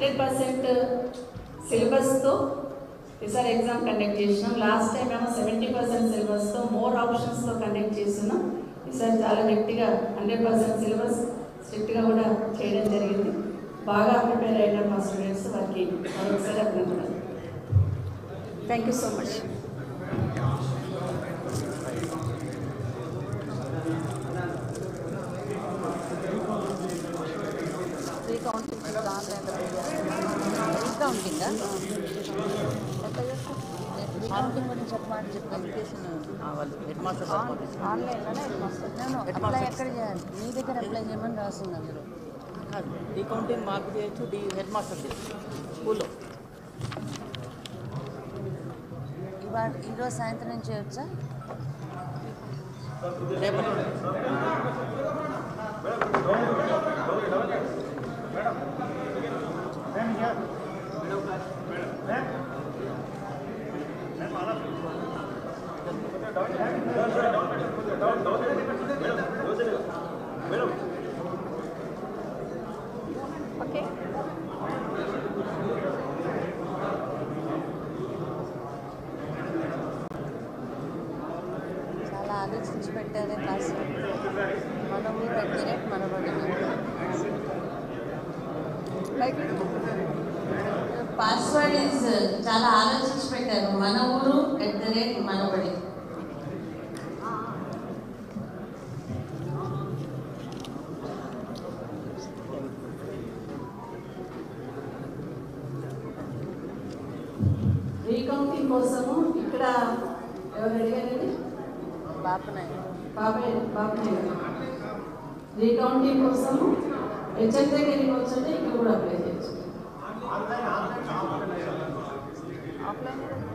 hundred percent సిలబస్తో ఈసారి exam conduct చేసినాం లాస్ట్ టైం ఏమో సెవెంటీ పర్సెంట్ సిలబస్తో మోర్ ఆప్షన్స్తో కండక్ట్ చేస్తున్నాం ఈసారి చాలా గట్టిగా హండ్రెడ్ పర్సెంట్ సిలబస్ స్ట్రిక్ట్గా కూడా చేయడం జరిగింది బాగా ప్రిపేర్ అయిన మా స్టూడెంట్స్ వారికి మరొకసారి అభినందనలు thank you so much recounting recounting recounting గురించి చెప్పమని చెప్పి అప్లికేషన్ వాళ్ళు హెడ్ మాస్టర్ ఆన్లైన్లోనే నేను అప్లై ఎక్కడ చేయాలి మీ దగ్గర అప్లై చేయమని రాస్తుంది అందులో రీకౌంటింగ్ మాకు చేయొచ్చు డి హెడ్ మాస్టర్ చేయొచ్చు స్కూల్లో ఇవాళ ఈరోజు సాయంత్రం చేయొచ్చా రేపటి ఓకే చాలా ఆలోచించి పెట్టారే క్లాస్ మనం దగ్గరే మనబడి పాస్వర్డ్ ఇస్ చాలా ఆలోచించి పెట్టారు మన ఊరు at the rate Manabadi recounting కోసము ఇక్కడ ఎవరు అడిగారండి బాపనాయ్ బాబాయ్ బాబాయ్ రీకౌంటింగ్ కోసము హెచ్ఎం దగ్గరికి వచ్చంటే ఇక్కడ కూడా అప్లై చేయొచ్చు ఆఫ్లైన్